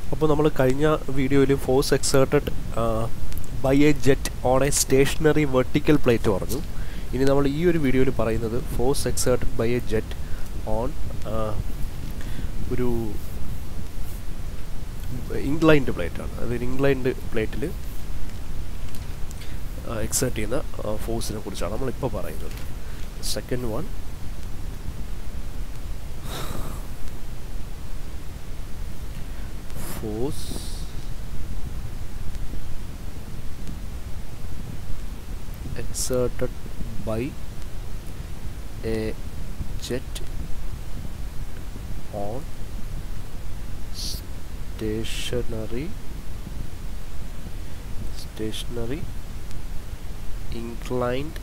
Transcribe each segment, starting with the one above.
അപ്പോൾ നമ്മൾ കഴിഞ്ഞ വീഡിയോയിൽ force exerted by a jet on a stationary vertical plate പറഞ്ഞു ഇനി നമ്മൾ ഈ ഒരു വീഡിയോയിൽ പറയുന്നത് force exerted by a jet on ഒരു ഇൻക്ലൈൻഡ് പ്ലേറ്റ് ആണ് അതൊരു ഇൻക്ലൈൻഡ് പ്ലേറ്റിൽ എക്സേർട്ട് ചെയ്യുന്ന ഫോഴ്സിനെ കുറിച്ചാണ് നമ്മളിപ്പോൾ പറയുന്നത് second one force exerted by a jet on stationary stationary inclined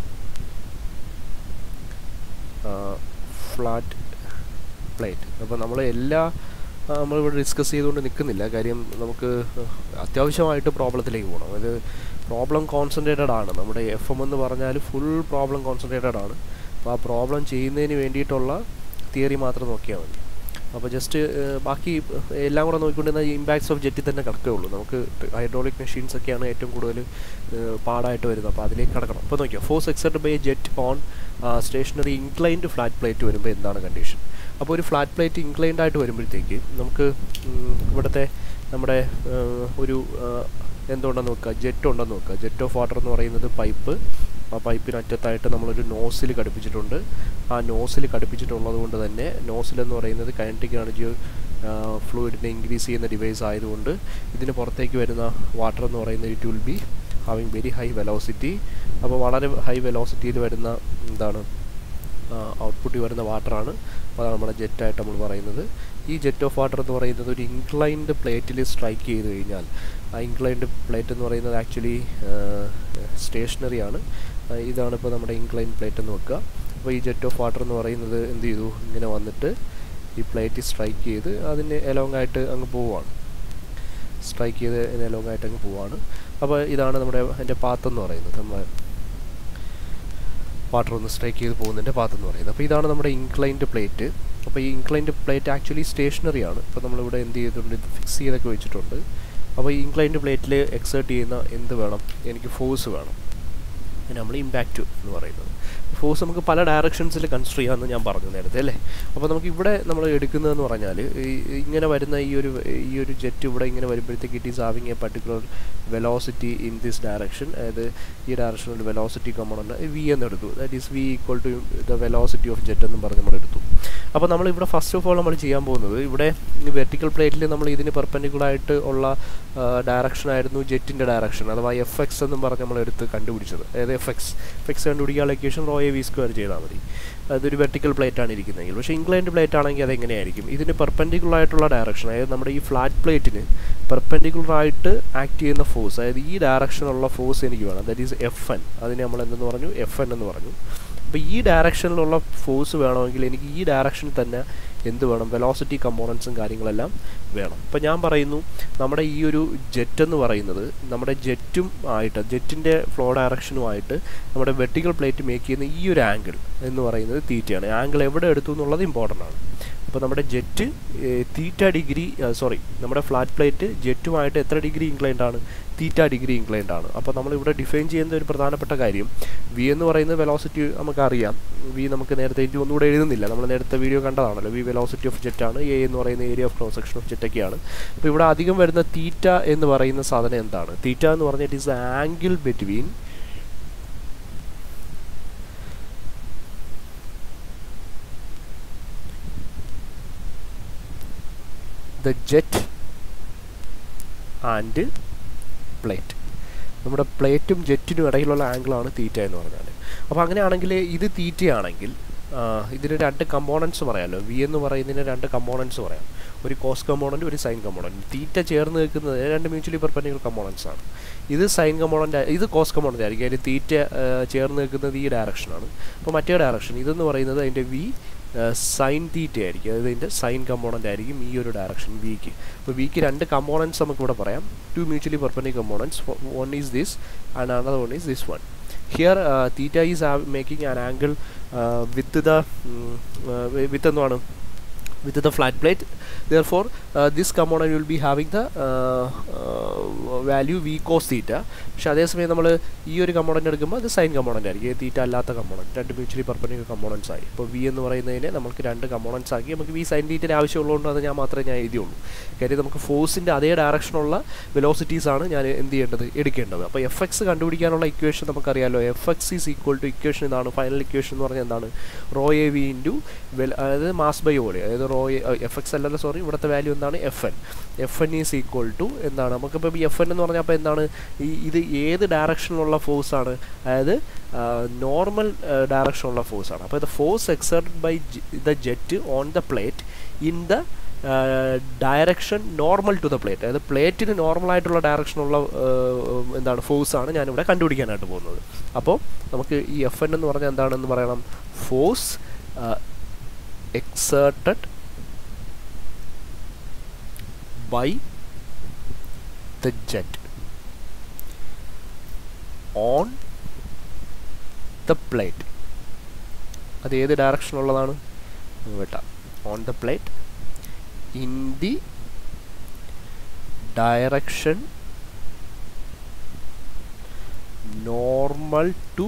uh, flat plate അപ്പോൾ നമ്മൾ എല്ലാ നമ്മളിവിടെ ഡിസ്കസ് ചെയ്തുകൊണ്ട് നിൽക്കുന്നില്ല കാര്യം നമുക്ക് അത്യാവശ്യമായിട്ട് പ്രോബ്ലത്തിലേക്ക് പോകണം അത് പ്രോബ്ലം കോൺസെൻട്രേറ്റഡ് ആണ് നമ്മുടെ എഫ് എം എന്ന് പറഞ്ഞാൽ ഫുൾ പ്രോബ്ലം കോൺസെൻട്രേറ്റഡ് ആണ് അപ്പോൾ ആ പ്രോബ്ലം ചെയ്യുന്നതിന് വേണ്ടിയിട്ടുള്ള തിയറി മാത്രം നോക്കിയാൽ മതി അപ്പോൾ ജസ്റ്റ് ബാക്കി എല്ലാം കൂടെ നോക്കിക്കൊണ്ടിരുന്ന ഇമ്പാക്ട്സ് ഓഫ് ജെറ്റിൽ തന്നെ കിടക്കുകയുള്ളൂ നമുക്ക് ഹൈഡ്രോളിക് മെഷീൻസ് ഒക്കെയാണ് ഏറ്റവും കൂടുതൽ പാടായിട്ട് വരുന്നത് അപ്പോൾ അതിലേക്ക് കിടക്കണം അപ്പോൾ നോക്കിയാൽ force exert by jet on stationary inclined flat plate വരുമ്പോൾ എന്താണ് കണ്ടീഷൻ അപ്പോൾ ഒരു ഫ്ലാറ്റ് പ്ലേറ്റ് ഇൻക്ലൈൻഡ് ആയിട്ട് വരുമ്പോഴത്തേക്ക് നമുക്ക് ഇവിടുത്തെ നമ്മുടെ ഒരു എന്തുണ്ടെന്ന് നോക്കുക ജെറ്റ് ഉണ്ടെന്ന് നോക്കുക ജെറ്റ് ഓഫ് വാട്ടർ എന്ന് പറയുന്നത് പൈപ്പ് ആ പൈപ്പിനറ്റത്തായിട്ട് നമ്മളൊരു നോസിൽ ഘടിപ്പിച്ചിട്ടുണ്ട് ആ നോസിൽ ഘടിപ്പിച്ചിട്ടുള്ളത് കൊണ്ട് തന്നെ നോസിൽ എന്ന് പറയുന്നത് കൈനറ്റിക് എനർജി ഫ്ലൂയിഡിനെ ഇൻക്രീസ് ചെയ്യുന്ന ഡിവൈസ് ആയതുകൊണ്ട് ഇതിന് പുറത്തേക്ക് വരുന്ന വാട്ടർ എന്ന് പറയുന്നത് it will be having very high velocity അപ്പോൾ വളരെ ഹൈ വെലോസിറ്റിയിൽ വരുന്ന എന്താണ് ഔട്ട്പുട്ടിൽ വരുന്ന വാട്ടറാണ് അതാണ് നമ്മുടെ ജെറ്റായിട്ട് നമ്മൾ പറയുന്നത് ഈ ജെറ്റ് ഓഫ് വാട്ടർ എന്ന് പറയുന്നത് ഒരു ഇൻക്ലൈൻഡ് പ്ലേറ്റിൽ സ്ട്രൈക്ക് ചെയ്ത് കഴിഞ്ഞാൽ ആ ഇൻക്ലൈൻഡ് പ്ലേറ്റ് എന്ന് പറയുന്നത് ആക്ച്വലി സ്റ്റേഷനറി ആണ് ഇതാണ് ഇപ്പോൾ നമ്മുടെ ഇൻക്ലൈൻഡ് പ്ലേറ്റ് എന്ന് വെക്കുക അപ്പോൾ ഈ ജെറ്റ് ഓഫ് വാട്ടർ എന്ന് പറയുന്നത് എന്ത് ചെയ്തു ഇങ്ങനെ വന്നിട്ട് ഈ പ്ലേറ്റ് സ്ട്രൈക്ക് ചെയ്ത് അതിന് എലോങ് ആയിട്ട് അങ്ങ് പോവുകയാണ് സ്ട്രൈക്ക് ചെയ്ത് എലോങ് ആയിട്ട് അങ്ങ് പോവുകയാണ് അപ്പോൾ ഇതാണ് നമ്മുടെ അതിൻ്റെ പാത്ത് എന്ന് പറയുന്നത് നമ്മൾ വാട്ടർ ഒന്ന് സ്ട്രൈക്ക് ചെയ്ത് പോകുന്നതിൻ്റെ പാത്ത് എന്ന് പറയുന്നത് അപ്പോൾ ഇതാണ് നമ്മുടെ ഇൻക്ലൈൻഡ് പ്ലേറ്റ് അപ്പോൾ ഈ ഇൻക്ലൈൻഡ് പ്ലേറ്റ് ആക്ച്വലി സ്റ്റേഷനറി ആണ് ഇപ്പോൾ നമ്മളിവിടെ എന്ത് ചെയ്തിട്ടുണ്ട് ഇത് ഫിക്സ് ചെയ്തൊക്കെ വെച്ചിട്ടുണ്ട് അപ്പോൾ ഈ ഇൻക്ലൈൻഡ് പ്ലേറ്റിൽ എക്സേർട്ട് ചെയ്യുന്ന എന്ത് വേണം എനിക്ക് ഫോഴ്സ് വേണം നമ്മൾ ഇമ്പാക്റ്റ് എന്ന് പറയുന്നത് ഫോഴ്സ് നമുക്ക് പല ഡയറക്ഷൻസിൽ കൺസിഡർ ചെയ്യാമെന്ന് ഞാൻ പറഞ്ഞു നേരത്തെ അല്ലേ അപ്പോൾ നമുക്ക് ഇവിടെ നമ്മൾ എടുക്കുന്നതെന്ന് പറഞ്ഞാൽ ഇങ്ങനെ വരുന്ന ഈ ഒരു ഈ ഒരു ജെറ്റ് ഇവിടെ ഇങ്ങനെ വരുമ്പോഴത്തേക്ക് it is having a particular velocity in this direction അതായത് ഈ ഡയറക്ഷനിൽ വെലോസിറ്റി കമ്പോണൻ്റ് വി എന്ന് എടുത്തു that is V equal to the velocity of jet എന്നും പറഞ്ഞ് നമ്മൾ എടുത്തു അപ്പോൾ നമ്മൾ ഇവിടെ ഫസ്റ്റ് ഓഫ് ഓൾ നമ്മൾ ചെയ്യാൻ പോകുന്നത് ഇവിടെ വെർട്ടിക്കൽ പ്ലേറ്റിൽ നമ്മൾ ഇതിന് പെർപ്പൻഡിക്കുലറായിട്ട് ഉള്ള ഡയറക്ഷൻ ആയിരുന്നു ജെറ്റിൻ്റെ ഡയറക്ഷൻ അഥവാ എഫ് എക്സ് എന്നും പറഞ്ഞ് നമ്മൾ എടുത്ത് കണ്ടുപിടിച്ചത് അതായത് എഫ് എക്സ് എഫ് എക്സ് കണ്ടുപിടിക്കാൻ location rho A V square ചെയ്താൽ മതി അതൊരു വെർട്ടിക്കൽ പ്ലേറ്റ് ആണ് ഇരിക്കുന്നതെങ്കിൽ പക്ഷേ ഇൻക്ലൈൻഡ് പ്ലേറ്റ് ആണെങ്കിൽ അതെങ്ങനെയായിരിക്കും ഇതിന് പെർപ്പൻഡിക്കുലർ ആയിട്ടുള്ള ഡയറക്ഷൻ അതായത് നമ്മുടെ ഈ ഫ്ലാറ്റ് പ്ലേറ്റിന് പെർപ്പൻഡിക്കുലർ ആയിട്ട് ആക്ട് ചെയ്യുന്ന ഫോഴ്സ് അതായത് ഈ ഡയറക്ഷനുള്ള ഫോഴ്സ് എനിക്ക് വേണം ദാറ്റ് ഈസ് എഫ് എൻ അതിന് നമ്മൾ എന്തെന്ന് പറഞ്ഞു എഫ് എൻ എന്ന് പറഞ്ഞു അപ്പോൾ ഈ ഡയറക്ഷനിലുള്ള ഫോഴ്സ് വേണമെങ്കിൽ എനിക്ക് ഈ ഡയറക്ഷനിൽ തന്നെ എന്ത് വേണം വെലോസിറ്റി കമ്പോണൻസും കാര്യങ്ങളെല്ലാം വേണം ഇപ്പോൾ ഞാൻ പറയുന്നു നമ്മുടെ ഈ ഒരു ജെറ്റ് എന്ന് പറയുന്നത് നമ്മുടെ ജെറ്റും ആയിട്ട് ജെറ്റിൻ്റെ ഫ്ലോ ഡയറക്ഷനുമായിട്ട് നമ്മുടെ വെർട്ടിക്കൽ പ്ലേറ്റ് മേക്ക് ചെയ്യുന്ന ഈ ഒരു ആംഗിൾ എന്ന് പറയുന്നത് തീറ്റയാണ് ആംഗിൾ എവിടെ എടുത്തു എന്നുള്ളത് ഇമ്പോർട്ടൻ്റ് ആണ് അപ്പോൾ നമ്മുടെ ജെറ്റ് തീറ്റ ഡിഗ്രി സോറി നമ്മുടെ ഫ്ലാറ്റ് പ്ലേറ്റ് ജെറ്റുമായിട്ട് എത്ര ഡിഗ്രി ഇൻക്ലൈൻഡ് ആണ് തീറ്റ ഡിഗ്രി ഇൻക്ലൈൻഡ് ആണ് അപ്പോൾ നമ്മളിവിടെ ഡിഫൈൻ ചെയ്യുന്ന ഒരു പ്രധാനപ്പെട്ട കാര്യം വി എന്ന് പറയുന്ന വെലോസിറ്റി നമുക്കറിയാം വി നമുക്ക് നേരത്തെ എനിക്ക് ഒന്നുകൂടെ എഴുതുന്നില്ല നമ്മൾ നേരത്തെ വീഡിയോ കണ്ടതാണല്ലോ വി വെലോസിറ്റി ഓഫ് ജെറ്റാണ് എ എന്ന് പറയുന്ന area of cross section of ജെറ്റൊക്കെയാണ് അപ്പോൾ ഇവിടെ അധികം വരുന്ന തീറ്റ എന്ന് പറയുന്ന സാധനം എന്താണ് തീറ്റ എന്ന് പറഞ്ഞാൽ it is angle between the jet and plate നമ്മുടെ പ്ലേറ്റും ജെറ്റിനും ഇടയിലുള്ള ആംഗിളാണ് തീറ്റ എന്ന് പറഞ്ഞാൽ അപ്പോൾ അങ്ങനെയാണെങ്കിൽ ഇത് തീറ്റയാണെങ്കിൽ ഇതിന് രണ്ട് കമ്പോണൻസ് പറയാമല്ലോ വി എന്ന് പറയുന്നതിന് രണ്ട് കമ്പോണൻസ് പറയാം ഒരു കോസ് കമ്പോണൻറ്റ് ഒരു സൈൻ കമ്പോണൻറ്റ് തീറ്റ ചേർന്ന് നിൽക്കുന്നത് രണ്ട് മ്യൂച്വലി പെർപ്പൻഡിക്കുലർ കമ്പോണൻസ് ആണ് ഇത് സൈൻ കമ്പോണൻ്റ് ഇത് കോസ് കമ്പോണൻ്റ് ആയിരിക്കും അതിൽ തീറ്റ ചേർന്ന് നിൽക്കുന്നത് ഈ ഡയറക്ഷനാണ് അപ്പോൾ മറ്റേ ഡയറക്ഷൻ ഇതെന്ന് പറയുന്നത് അതിൻ്റെ വി സൈൻ തീറ്റ ആയിരിക്കും അതായത് ഇതിൻ്റെ സൈൻ കമ്പോണൻ്റ് ആയിരിക്കും ഈ ഒരു ഡയറക്ഷൻ വിക്ക് അപ്പോൾ വിക്ക് രണ്ട് കമ്പോണൻസ് നമുക്കിവിടെ പറയാം two mutually perpendicular components one is this and another one is this one here theta is making an angle with the with എന്താണ് with the flat plate therefore uh, this component will be having the uh, uh, value v cos theta പക്ഷേ അതേസമയം നമ്മൾ ഈ ഒരു component എടുക്കുമ്പോൾ അത് sign component ആയിരിക്കും തീറ്റ അല്ലാത്ത കമ്പോണൻറ്റ് രണ്ട് മ്യൂച്വലി പെർപ്പൻഡിക്കുലർ കമ്പോണൻസ് ആയി ഇപ്പോൾ വി എന്ന് പറയുന്നതിനെ നമുക്ക് രണ്ട് കമ്പോണൻസ് ആക്കി നമുക്ക് വി സൈൻ തീറ്റയുടെ ആവശ്യമുള്ളതുകൊണ്ട് അത് ഞാൻ മാത്രമേ ഞാൻ എഴുതിയുള്ളൂ കാര്യം നമുക്ക് ഫോഴ്സിൻ്റെ അതേ ഡയറക്ഷനുള്ള വെലോസിറ്റീസ് ആണ് ഞാൻ എന്ത് ചെയ്യേണ്ടത് എടുക്കേണ്ടത് അപ്പോൾ എഫ് എക്സ് കണ്ടുപിടിക്കാനുള്ള ഇക്വേഷൻ നമുക്കറിയാലോ F X is equal to equation ഇതാണ് ഫൈനൽ ഇക്വേഷൻ എന്ന് പറഞ്ഞാൽ എന്താണ് rho A V into well അതായത് മാസ് ബൈ വോളി അതായത് റോ എഫ് എക്സ് അല്ലല്ലോ സോറി ഇവിടുത്തെ വാല്യൂ എന്താണ് F N F N is equal to എന്താണ് നമുക്കിപ്പോൾ ഈ എഫ് എൻ എന്ന് പറഞ്ഞാൽ അപ്പോൾ എന്താണ് ഈ ഇത് ഏത് ഡയറക്ഷനിലുള്ള ഫോഴ്സ് ആണ് അതായത് നോർമൽ ഡയറക്ഷനുള്ള ഫോഴ്സ് ആണ് അപ്പോൾ ഇത് force exerted by the jet on the plate in the direction normal to the plate അതായത് പ്ലേറ്റിന് നോർമൽ ആയിട്ടുള്ള ഡയറക്ഷനുള്ള എന്താണ് ഫോഴ്സ് ആണ് ഞാനിവിടെ കണ്ടുപിടിക്കാനായിട്ട് പോകുന്നത് അപ്പോൾ നമുക്ക് ഈ എഫ് എൻ എന്ന് പറഞ്ഞാൽ എന്താണെന്ന് പറയണം force exerted by the jet on the plate അത് ഏത് ഡയറക്ഷനുള്ളതാണ് വേട്ട on the plate in the direction normal to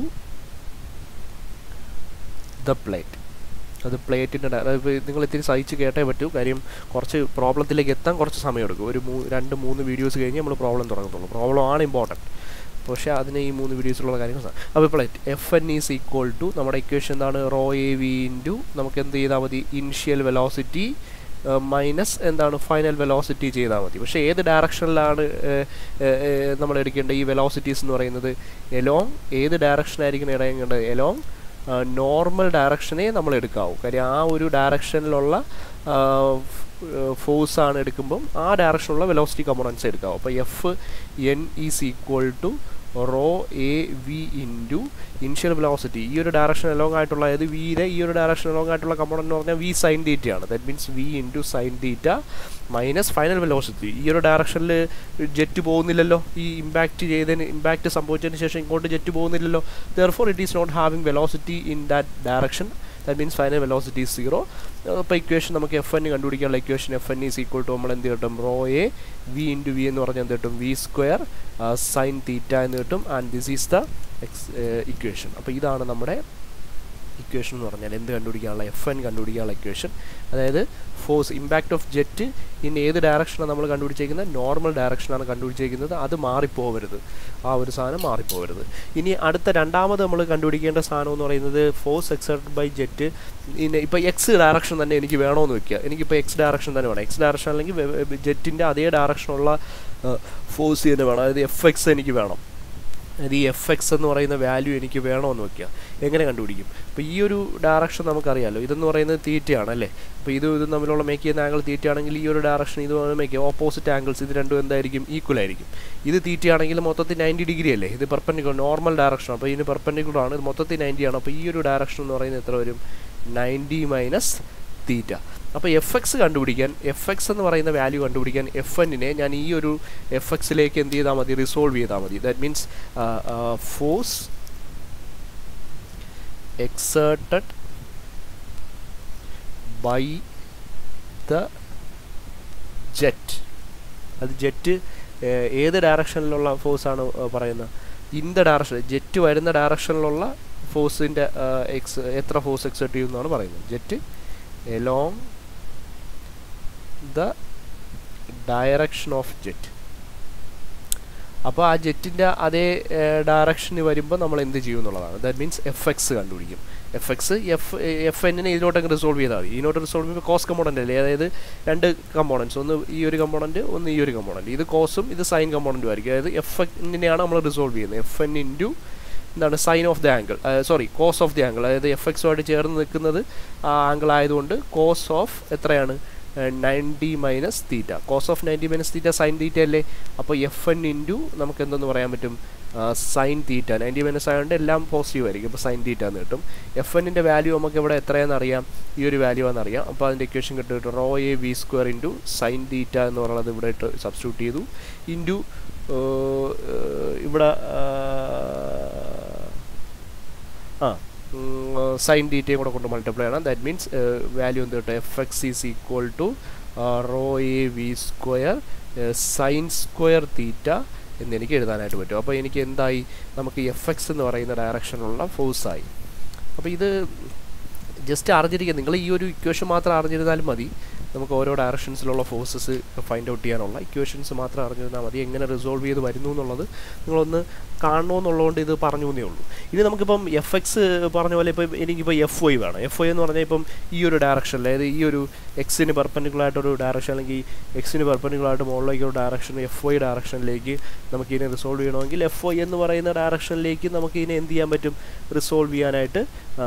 the plate അത് പ്ലേറ്റിൻ്റെ നിങ്ങൾ ഇത്തിരി സഹിച്ച് കേട്ടേ പറ്റൂ കാര്യം കുറച്ച് പ്രോബ്ലത്തിലേക്ക് എത്താൻ കുറച്ച് സമയമെടുക്കും ഒരു മൂ രണ്ട് മൂന്ന് വീഡിയോസ് കഴിഞ്ഞ് നമ്മൾ പ്രോബ്ലം തുടങ്ങത്തുള്ളൂ പ്രോബ്ലം ആണ് ഇമ്പോർട്ടൻറ്റ് പക്ഷേ അതിന് ഈ മൂന്ന് വീഡിയോസിലുള്ള കാര്യങ്ങൾ അപ്പോൾ plate F N is equal to നമ്മുടെ ഇക്വേഷൻ എന്താണ് റോ എ വി ഇൻറ്റു നമുക്ക് എന്ത് ചെയ്താൽ മതി ഇനിഷ്യൽ വെലോസിറ്റി മൈനസ് എന്താണ് ഫൈനൽ വെലോസിറ്റി ചെയ്താൽ മതി പക്ഷേ ഏത് ഡയറക്ഷനിലാണ് നമ്മൾ എടുക്കേണ്ട ഈ വെലോസിറ്റീസ് എന്ന് പറയുന്നത് എലോങ് ഏത് ഡയറക്ഷനായിരിക്കും ഇടയേണ്ടത് എലോങ് നോർമൽ ഡയറക്ഷനെ നമ്മൾ എടുക്കാവൂ കാര്യം ആ ഒരു ഡയറക്ഷനിലുള്ള ഫോഴ്സ് ആണ് എടുക്കുമ്പം ആ ഡയറക്ഷനുള്ള വെലോസിറ്റി കമ്പോണൻസ് എടുക്കാവൂ അപ്പോൾ F N is equal to rho A V into initial velocity ഈ ഒരു ഡയറക്ഷൻ അലോങ് ആയിട്ടുള്ള അതായത് വിയുടെ ഈ ഒരു ഡയറക്ഷൻ അലോങ് ആയിട്ടുള്ള കമ്പോണൻ്റ് എന്ന് പറഞ്ഞാൽ വി സൈൻ തീറ്റയാണ് that means V into sine theta minus final velocity ഈ ഒരു ഡയറക്ഷനിൽ ജെറ്റ് പോകുന്നില്ലല്ലോ ഈ ഇമ്പാക്റ്റ് ചെയ്തതിന് ഇമ്പാക്റ്റ് സംഭവിച്ചതിന് ശേഷം ഇങ്ങോട്ട് ജെറ്റ് പോകുന്നില്ലല്ലോ therefore it is not having velocity in that direction that means final velocity is zero അപ്പോൾ ഇക്വേഷൻ നമുക്ക് എഫ് എൻ കണ്ടുപിടിക്കാനുള്ള equation F N is equal to നമ്മൾ എന്ത് കിട്ടും rho A V into V എന്ന് പറഞ്ഞാൽ എന്ത് കിട്ടും വി സ്ക്വയർ സൈൻ തീറ്റ എന്ന് കിട്ടും and this is the X equation അപ്പോൾ ഇതാണ് നമ്മുടെ ഇക്വേഷൻ എന്ന് പറഞ്ഞാൽ എന്ത് കണ്ടുപിടിക്കാനുള്ള എഫ് എൻ കണ്ടുപിടിക്കാനുള്ള ഇക്വേഷൻ അതായത് force impact of jet in ഏത് ഡയറക്ഷനാണ് നമ്മൾ കണ്ടുപിടിച്ചേക്കുന്നത് നോർമൽ ഡയറക്ഷനാണ് കണ്ടുപിടിച്ചേക്കുന്നത് അത് മാറിപ്പോവരുത് ആ ഒരു സാധനം മാറിപ്പോവരുത് ഇനി അടുത്ത രണ്ടാമത് നമ്മൾ കണ്ടുപിടിക്കേണ്ട സാധനം എന്ന് പറയുന്നത് ഫോഴ്സ് എക്സർട്ട് ബൈ ജെറ്റ് ഇനി ഇപ്പോൾ എക്സ് ഡയറക്ഷൻ തന്നെ എനിക്ക് വേണമെന്ന് വെക്കുക എനിക്കിപ്പോൾ എക്സ് ഡയറക്ഷൻ തന്നെ വേണം എക്സ് ഡയറക്ഷൻ അല്ലെങ്കിൽ ജെറ്റിൻ്റെ അതേ ഡയറക്ഷനുള്ള ഫോഴ്സ് തന്നെ വേണം അതായത് എഫ് എക്സ് എനിക്ക് വേണം അതായത് ഈ എഫ് എക്സ് എന്ന് പറയുന്ന വാല്യൂ എനിക്ക് വേണമെന്ന് വെക്കുക എങ്ങനെ കണ്ടുപിടിക്കും അപ്പോൾ ഈ ഒരു ഡയറക്ഷൻ നമുക്കറിയാമല്ലോ ഇതെന്ന് പറയുന്നത് തീറ്റയാണ് അല്ലേ അപ്പോൾ ഇത് ഇതും തമ്മിലുള്ള മേക്ക് ചെയ്യുന്ന ആംഗിൾ തീറ്റയാണെങ്കിൽ ഈ ഒരു ഡയറക്ഷൻ ഇത് മേക്ക് ചെയ്യുക ഓപ്പോസിറ്റ് ആംഗിൾസ് ഇത് രണ്ടും എന്തായിരിക്കും ഈക്വൽ ആയിരിക്കും ഇത് തീറ്റയാണെങ്കിൽ മൊത്തത്തിൽ നയൻറ്റി ഡിഗ്രി അല്ലേ ഇത് പെർപ്പൻഡിക്കുലർ നോർമൽ ഡയറക്ഷൻ അപ്പോൾ ഇതിന് പെർപ്പൻഡിക്കുലർ ആണ് ഇത് മൊത്തത്തിൽ നയൻറ്റി ആണ് അപ്പോൾ ഈ ഒരു ഡയറക്ഷൻ എന്ന് പറയുന്നത് എത്ര വരും നയൻറ്റി മൈനസ് തീറ്റ അപ്പോൾ എഫ് എക്സ് കണ്ടുപിടിക്കാൻ എഫ് എക്സ് എന്ന് പറയുന്ന വാല്യൂ കണ്ടുപിടിക്കാൻ എഫ് എന്നിനെ ഞാൻ ഈ ഒരു എഫ് എക്സിലേക്ക് എന്ത് ചെയ്താൽ മതി റിസോൾവ് ചെയ്താൽ മതി that means force exerted by the jet അത് ജെറ്റ് ഏത് ഡയറക്ഷനിലുള്ള ഫോഴ്സാണ് പറയുന്നത് ഇൻ ദ ഡയറക്ഷൻ ജെറ്റ് വരുന്ന ഡയറക്ഷനിലുള്ള ഫോഴ്സിൻ്റെ എക്സ് എത്ര ഫോഴ്സ് എക്സേർട്ട് ചെയ്യുമെന്നാണ് പറയുന്നത് jet along the direction of jet അപ്പോൾ ആ ജെറ്റിൻ്റെ അതേ ഡയറക്ഷന് വരുമ്പോൾ നമ്മൾ എന്ത് ചെയ്യും എന്നുള്ളതാണ് ദാറ്റ് മീൻസ് എഫ് എക്സ് കണ്ടുപിടിക്കും എഫ് എക്സ് എഫ് എഫ് എന്നിനെ ഇതിലോട്ടങ്ങ് റിസോൾവ് ചെയ്താൽ മതി ഇതിനോട്ട് റിസോൾവ് ചെയ്യുമ്പോൾ കോസ് കമ്പോണൻ്റ് അല്ലേ അതായത് രണ്ട് കമ്പോണൻസ് ഒന്ന് ഈ ഒരു കമ്പോണൻറ്റ് ഒന്ന് ഈ ഒരു കമ്പോണൻറ്റ് ഇത് കോസും ഇത് സൈൻ കമ്പോണൻറ്റും ആയിരിക്കും അതായത് എഫ് എന്നിനെയാണ് നമ്മൾ റിസോൾവ് ചെയ്യുന്നത് എഫ് എൻ ഇൻറ്റു എന്താണ് sine of the angle sorry cos of the angle അതായത് എഫ് എക്സുമായിട്ട് ചേർന്ന് നിൽക്കുന്നത് ആ ആംഗിൾ ആയതുകൊണ്ട് കോസ് ഓഫ് എത്രയാണ് ninety minus theta cos of ninety minus theta sine theta അല്ലേ അപ്പോൾ എഫ് എൻ ഇൻറ്റു നമുക്ക് എന്തെന്ന് പറയാൻ പറ്റും സൈൻ തീറ്റ നയൻറ്റി മൈനസ് ആയതുകൊണ്ട് എല്ലാം പോസിറ്റീവ് ആയിരിക്കും അപ്പോൾ സൈൻ തീറ്റ എന്ന് കിട്ടും എഫ് എന്നിൻ്റെ വാല്യൂ നമുക്ക് ഇവിടെ എത്രയാണെന്ന് അറിയാം ഈ ഒരു വാല്യൂ ആണെന്ന് അറിയാം അപ്പോൾ അതിൻ്റെ ഇക്വേഷൻ കിട്ടും rho A V square into sine theta എന്ന് പറയുന്നത് ഇവിടെ ഇട്ട് സബ്സ്റ്റിറ്റ്യൂട്ട് ചെയ്തു ഇൻറ്റു ഇവിടെ ആ സൈൻ ഡീറ്റയും കൂടെ കൊണ്ട് മൾട്ടിപ്ലൈ ചെയ്യണം ദാറ്റ് മീൻസ് വാല്യൂ എന്ത് കിട്ടും F X is equal to rho A V square sine square theta എന്ന് എനിക്ക് എഴുതാനായിട്ട് പറ്റും അപ്പോൾ എനിക്ക് എന്തായി നമുക്ക് എഫ് എക്സ് എന്ന് പറയുന്ന ഡയറക്ഷനിലുള്ള ഫോഴ്സായി അപ്പോൾ ഇത് ജസ്റ്റ് അറിഞ്ഞിരിക്കുക നിങ്ങൾ ഈ ഒരു ഇക്വേഷൻ മാത്രം അറിഞ്ഞിരുന്നാലും മതി നമുക്ക് ഓരോ ഡയറക്ഷൻസിലുള്ള ഫോഴ്സസ് ഫൈൻഡ് ഔട്ട് ചെയ്യാനുള്ള ഇക്വേഷൻസ് മാത്രം അറിഞ്ഞിരുന്നാൽ മതി എങ്ങനെ റിസോൾവ് ചെയ്ത് വരുന്നു എന്നുള്ളത് നിങ്ങളൊന്ന് കാണണമെന്നുള്ളതുകൊണ്ട് ഇത് പറഞ്ഞു എന്നേ ഉള്ളൂ ഇനി നമുക്കിപ്പം എഫ് എക്സ് പറഞ്ഞ പോലെ ഇപ്പം എനിക്കിപ്പോൾ എഫ് ഒയ് വേണം എഫ് ഒയ് എന്ന് പറഞ്ഞാൽ ഇപ്പം ഈ ഒരു ഡയറക്ഷനിൽ അതായത് ഈ ഒരു എക്സിന് പെർപ്പൻഡിക്കുലറായിട്ടൊരു ഡയറക്ഷൻ അല്ലെങ്കിൽ എക്സിന് പെർപ്പൻഡിക്കുലറായിട്ട് മുകളിലേക്ക് ഒരു ഡയറക്ഷൻ എഫ് ഒയ് ഡയറക്ഷനിലേക്ക് നമുക്ക് ഇതിനെ റിസോൾവ് ചെയ്യണമെങ്കിൽ എഫ് ഒയ് എന്ന് പറയുന്ന ഡയറക്ഷനിലേക്ക് നമുക്ക് ഇതിനെ എന്ത് ചെയ്യാൻ പറ്റും റിസോൾവ് ചെയ്യാനായിട്ട്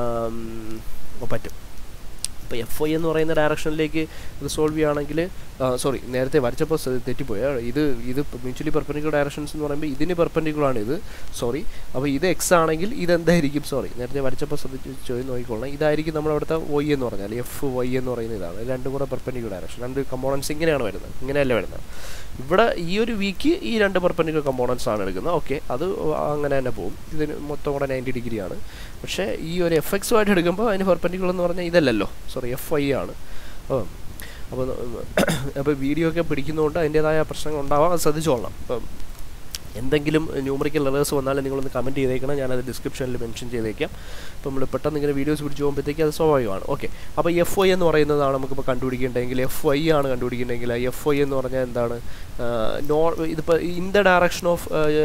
പറ്റും ഇപ്പോൾ എഫ് ഐ എന്ന് പറയുന്ന ഡയറക്ഷനിലേക്ക് റിസോൾവ് ചെയ്യുകയാണെങ്കിൽ സോറി നേരത്തെ വരച്ചപ്പോൾ തെറ്റിപ്പോയ ഇത് ഇത് മ്യൂച്വലി പെർപ്പൻഡിക്കുലർ ഡയറക്ഷൻസ് എന്ന് പറയുമ്പോൾ ഇതിന് പെർപ്പൻഡിക്കുലർ ആണ് ഇത് സോറി അപ്പോൾ ഇത് എക്സ് ആണെങ്കിൽ ഇതെന്തായിരിക്കും സോറി നേരത്തെ വരച്ചപ്പോൾ ശ്രദ്ധിച്ച് ചോദ്യം നോക്കിക്കൊള്ളണം ഇതായിരിക്കും നമ്മൾ അവിടുത്തെ വൈ എന്ന് പറഞ്ഞാൽ എഫ് വൈ എന്ന് പറയുന്ന ഇതാണ് രണ്ടും കൂടെ പെർപ്പൻഡിക്കുലർ ഡയറക്ഷൻ രണ്ട് കമ്പോണൻസ് ഇങ്ങനെയാണ് വരുന്നത് ഇങ്ങനെയല്ല വരുന്നത് ഇവിടെ ഈ ഒരു വീക്ക് ഈ രണ്ട് പെർപ്പൻഡിക്കുലർ കമ്പോണൻസ് ആണ് എടുക്കുന്നത് ഓക്കെ അത് അങ്ങനെ തന്നെ പോകും ഇതിന് മൊത്തം കൂടെ നയൻറ്റി ഡിഗ്രിയാണ് പക്ഷേ ഈ ഒരു എഫ് എക്സുമായിട്ട് എടുക്കുമ്പോൾ അതിന് പെർപ്പൻഡിക്കുലർ എന്ന് പറഞ്ഞാൽ ഇതല്ലല്ലോ സോറി എഫ് ഐ ആണ് അപ്പം അപ്പോൾ അപ്പോൾ വീഡിയോ ഒക്കെ പിടിക്കുന്നതുകൊണ്ട് അതിൻ്റേതായ പ്രശ്നങ്ങൾ ഉണ്ടാവാം അത് ശ്രദ്ധിച്ചോളണം അപ്പം എന്തെങ്കിലും ന്യൂമറിക്കൽ എറേഴ്സ് വന്നാലും നിങ്ങളൊന്ന് കമൻറ്റ് ചെയ്തേക്കണം ഞാനത് ഡിസ്ക്രിപ്ഷനിൽ മെൻഷൻ ചെയ്തേക്കാം അപ്പോൾ നമ്മൾ പെട്ടെന്ന് ഇങ്ങനെ വീഡിയോസ് പിടിച്ച് പോകുമ്പോഴത്തേക്ക് അത് സ്വാഭാവികമാണ് ഓക്കെ അപ്പോൾ എഫ് ഐ എന്ന് പറയുന്നതാണ് നമുക്കിപ്പോൾ കണ്ടുപിടിക്കേണ്ടതെങ്കിൽ എഫ് ഐ ആണ് കണ്ടുപിടിക്കേണ്ടതെങ്കിൽ എഫ് ഐ എന്ന് പറഞ്ഞാൽ എന്താണ് നോ ഇതിപ്പോൾ in the direction of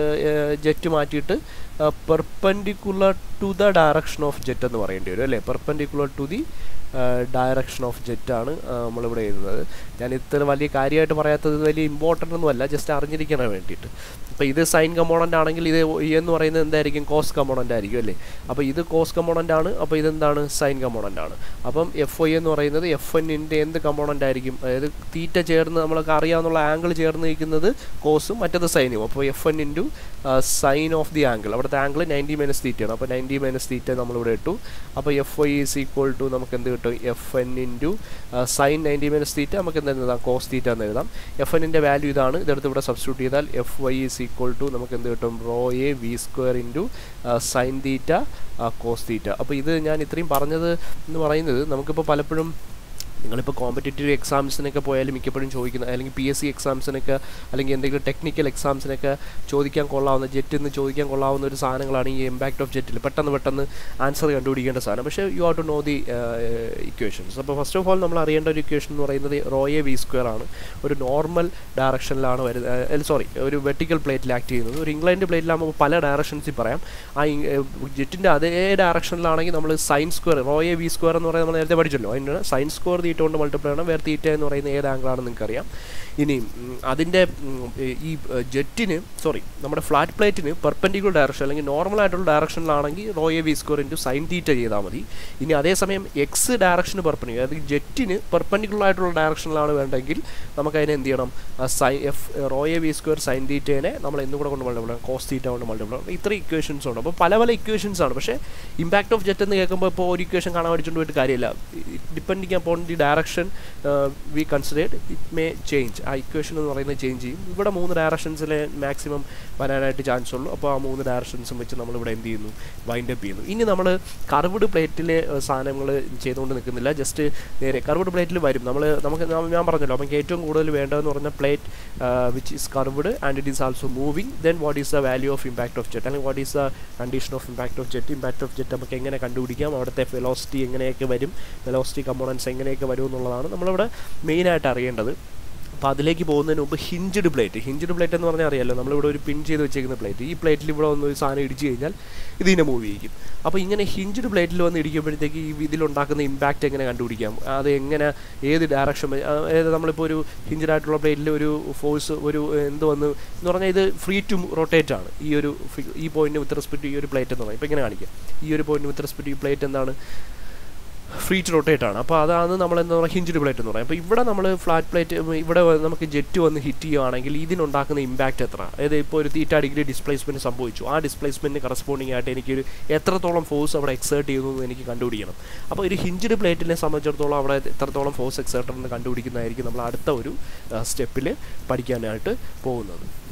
jet മാറ്റിയിട്ട് perpendicular to the direction of jet എന്ന് പറയേണ്ടി വരും അല്ലേ perpendicular to the direction of ജെറ്റാണ് നമ്മളിവിടെ എഴുതുന്നത് ഞാൻ ഇത്ര വലിയ കാര്യമായിട്ട് പറയാത്തത് വലിയ ഇമ്പോർട്ടൻ്റ് ഒന്നുമല്ല ജസ്റ്റ് അറിഞ്ഞിരിക്കാൻ വേണ്ടിയിട്ട് അപ്പോൾ ഇത് സൈൻ കമ്പോണൻ്റ് ആണെങ്കിൽ ഇത് എന്ന് പറയുന്നത് എന്തായിരിക്കും കോസ് കമ്പോണൻ്റ് ആയിരിക്കും അല്ലേ അപ്പോൾ ഇത് കോസ് കമ്പോണൻ്റ് ആണ് അപ്പോൾ ഇതെന്താണ് സൈൻ കമ്പോണൻ്റ് ആണ് അപ്പം എഫ് ഐ എന്ന് പറയുന്നത് എഫ് എന്നിൻ്റെ എന്ത് കമ്പോണൻ്റ് ആയിരിക്കും അതായത് തീറ്റ ചേർന്ന് നമ്മൾക്ക് അറിയാവുന്ന ആംഗിൾ ചേർന്ന് നിൽക്കുന്നത് കോസും മറ്റത് സൈനും അപ്പോൾ F N into sine of the angle അവിടുത്തെ ആംഗിൾ നയൻറ്റി മൈനസ് തീറ്റയാണ് അപ്പോൾ നയൻറ്റി മൈനസ് തീറ്റ നമ്മളിവിടെ ഇട്ടു അപ്പോൾ F I is equal to നമുക്ക് എന്ത് കിട്ടും F N into sine ninety minus theta നമുക്ക് എന്ത് എഴുതാം കോസ് തീറ്റ എന്ന് എഴുതാം എഫ് എന്നിൻ്റെ വാല്യൂ ഇതാണ് ഇതെടുത്ത് ഇവിടെ സബ്സ്റ്റിറ്റ്യൂട്ട് ചെയ്താൽ F Y is equal to നമുക്ക് എന്ത് കിട്ടും rho A V square into sine theta cos theta അപ്പോൾ ഇത് ഞാൻ ഇത്രയും പറഞ്ഞത് എന്ന് പറയുന്നത് നമുക്കിപ്പോൾ പലപ്പോഴും നിങ്ങളിപ്പോൾ കോമ്പറ്റേറ്റീവ് എക്സാംസിനൊക്കെ പോയാലും മിക്കപ്പോഴും ചോദിക്കുന്ന അല്ലെങ്കിൽ പി എസ് സി എക്സാംസിനൊക്കെ അല്ലെങ്കിൽ എന്തെങ്കിലും ടെക്നിക്കൽ എക്സാംസിനൊക്കെ ചോദിക്കാൻ കൊള്ളാവുന്ന ജെറ്റിൽ നിന്ന് ചോദിക്കാൻ കൊള്ളാവുന്ന ഒരു സാധനങ്ങളാണ് ഈ ഇമ്പാക്ട് ഓഫ് ജെറ്റിൽ പെട്ടെന്ന് പെട്ടെന്ന് ആൻസർ കണ്ടുപിടിക്കേണ്ട സാധനം പക്ഷേ you have to know the equations അപ്പോൾ ഫസ്റ്റ് ഓഫ് ഓൾ നമ്മൾ അറിയേണ്ട ഒരു ഇക്വേഷൻ എന്ന് പറയുന്നത് റോയെ വി സ്ക്വയർ ആണ് ഒരു നോർമൽ ഡയറക്ഷനിലാണ് വരുന്നത് സോറി ഒരു വെർട്ടിക്കൽ പ്ലേറ്റിൽ ആക്ട് ചെയ്യുന്നത് ഒരു ഇംഗ്ലണ്ട് പ്ലേറ്റിലാകുമ്പോൾ പല ഡയറക്ഷൻസിൽ പറയാം ആ ജെറ്റിൻ്റെ അതേ ഡയറക്ഷനിലാണെങ്കിൽ നമ്മൾ സൈൻ സ്ക്വയർ റോയെ വി സ്ക്വയർ എന്ന് പറയുന്നത് നമ്മൾ നേരത്തെ പഠിച്ചല്ലോ അതിന് സൈൻ സ്ക്വയർ തീറ്റ കൊണ്ട് മൾട്ടിപ്ലൈ ചെയ്യണം വേറെ തീറ്റ എന്ന് പറയുന്ന ഏത് ആംഗിളാണെന്ന് നിങ്ങൾക്കറിയാം ഇനി അതിൻ്റെ ഈ ജെറ്റിന് സോറി നമ്മുടെ ഫ്ലാറ്റ് പ്ലേറ്റിന് പെർപ്പൻഡിക്കുലർ ഡയറക്ഷൻ അല്ലെങ്കിൽ നോർമൽ ആയിട്ടുള്ള ഡയറക്ഷനിലാണെങ്കിൽ rho A V square into sine theta ചെയ്താൽ മതി ഇനി അതേസമയം എക്സ് ഡയറക്ഷന് പെർപ്പൻഡിക്കുലർ അതായത് ജെറ്റിന് പെർപ്പൻഡിക്കുലർ ആയിട്ടുള്ള ഡയറക്ഷനിലാണ് വേണ്ടെങ്കിൽ നമുക്ക് അതിനെ എന്ത് ചെയ്യണം സൈ F rho A V square sine തീറ്റേനെ നമ്മൾ എന്തും കൂടെ കൊണ്ട് മൾട്ടിപ്ലൈ കോസ് തീറ്റ കൊണ്ട് മൾട്ടിപ്ലൈ ഇത്ര ഇക്വേഷൻസ് ഉണ്ട് അപ്പോൾ പല പല ഇക്വേഷൻസ് ആണ് പക്ഷേ ഇമ്പാക്ട് ഓഫ് ജെറ്റ് എന്ന് കേൾക്കുമ്പോൾ ഇപ്പോൾ ഒരു ഇക്വേഷൻ കാണാൻ പഠിച്ചുകൊണ്ട് പോയിട്ട് കാര്യമില്ല depending upon the direction we considered it may change ആ ഇക്വേഷൻ എന്ന് പറയുന്നത് ചേഞ്ച് ചെയ്യും ഇവിടെ മൂന്ന് ഡയറക്ഷൻസിലെ മാക്സിമം വരാനായിട്ട് ചാൻസ് ഉള്ളൂ അപ്പോൾ ആ മൂന്ന് ഡയറക്ഷൻസും വെച്ച് നമ്മളിവിടെ എന്ത് ചെയ്യുന്നു വൈൻഡ് അപ്പ് ചെയ്യുന്നു ഇനി നമ്മൾ കർവ്ഡ് പ്ലേറ്റിലെ സാധനങ്ങൾ ചെയ്തുകൊണ്ട് നിൽക്കുന്നില്ല ജസ്റ്റ് നേരെ കർവ്ഡ് പ്ലേറ്റിൽ വരും നമ്മൾ നമുക്ക് ഞാൻ പറഞ്ഞല്ലോ നമുക്ക് ഏറ്റവും കൂടുതൽ വേണ്ടതെന്ന് പറഞ്ഞ plate which is curved and it is also moving then what is the value of impact of jet അല്ലെങ്കിൽ what is the condition of impact of jet impact of jet നമുക്ക് എങ്ങനെ കണ്ടുപിടിക്കാം അവിടുത്തെ വെലോസിറ്റി എങ്ങനെയൊക്കെ വരും വെലോസിറ്റി കമ്പോണൻസ് എങ്ങനെയൊക്കെ വരും എന്നുള്ളതാണ് നമ്മളിവിടെ മെയിനായിട്ട് അറിയേണ്ടത് അപ്പോൾ അതിലേക്ക് പോകുന്നതിന് മുമ്പ് ഹിഞ്ചഡ് പ്ലേറ്റ് ഹിഞ്ചഡ് പ്ലേറ്റ് എന്ന് പറഞ്ഞാൽ അറിയാമല്ലോ നമ്മളിവിടെ ഒരു പിൻ ചെയ്ത് വെച്ചേക്കുന്ന പ്ലേറ്റ് ഈ പ്ലേറ്റിൽ ഇവിടെ വന്ന് ഒരു സാധനം ഇടിച്ചു കഴിഞ്ഞാൽ ഇതിനെ മൂവ് ചെയ്യിക്കും അപ്പോൾ ഇങ്ങനെ ഹിഞ്ചഡ് പ്ലേറ്റിൽ വന്ന് ഇടിക്കുമ്പോഴത്തേക്ക് ഈ ഇതിലുണ്ടാക്കുന്ന ഇമ്പാക്റ്റ് എങ്ങനെ കണ്ടുപിടിക്കാം അത് എങ്ങനെ ഏത് ഡയറക്ഷൻ അതായത് നമ്മളിപ്പോൾ ഒരു ഹിഞ്ചഡ് ആയിട്ടുള്ള പ്ലേറ്റിൽ ഒരു ഫോഴ്സ് ഒരു എന്ത് വന്ന് എന്ന് പറഞ്ഞാൽ ഇത് ഫ്രീ ടു റൊട്ടേറ്റ് ആണ് ഈ ഒരു ഈ പോയിന്റ് വിത്ത് റെസ്പെക്ട് ഈ ഒരു പ്ലേറ്റ് എന്ന് പറയുന്നത് ഇപ്പോൾ ഇങ്ങനെ കാണിക്കാം ഈ ഒരു പോയിന്റ് വിത്ത് റെസ്പെക്ട് ഈ പ്ലേറ്റ് എന്താണ് ഫ്രീ ടു റൊട്ടേറ്റ് ആണ് അപ്പോൾ അതാണ് നമ്മൾ എന്താ പറയുക ഹിഞ്ചഡ് പ്ലേറ്റ് എന്ന് പറയുന്നത് അപ്പോൾ ഇവിടെ നമ്മൾ ഫ്ലാറ്റ് പ്ലേറ്റ് ഇവിടെ നമുക്ക് ജെറ്റ് വന്ന് ഹിറ്റ് ചെയ്യുകയാണെങ്കിൽ ഇതിനുണ്ടാക്കുന്ന ഇമ്പാക്റ്റ് എത്ര അതായത് ഇപ്പോൾ ഒരു തീറ്റ ഡിഗ്രി ഡിസ്പ്ലേസ്മെൻറ്റ് സംഭവിച്ചു ആ ഡിസ്പ്ലേസ്മെൻറ്റിന് കറസ്പോണ്ടിങ് ആയിട്ട് എനിക്കൊരു എത്രത്തോളം ഫോഴ്സ് അവിടെ എക്സേർട്ട് ചെയ്യുന്നു എന്ന് എനിക്ക് കണ്ടുപിടിക്കണം അപ്പോൾ ഒരു ഹിഞ്ചഡ് പ്ലേറ്റിനെ സംബന്ധിച്ചിടത്തോളം അവിടെ എത്രത്തോളം ഫോഴ്സ് എക്സേർട്ട് എന്ന് കണ്ടുപിടിക്കുന്നതായിരിക്കും നമ്മൾ അടുത്ത ഒരു സ്റ്റെപ്പിൽ പഠിക്കാനായിട്ട് പോകുന്നത്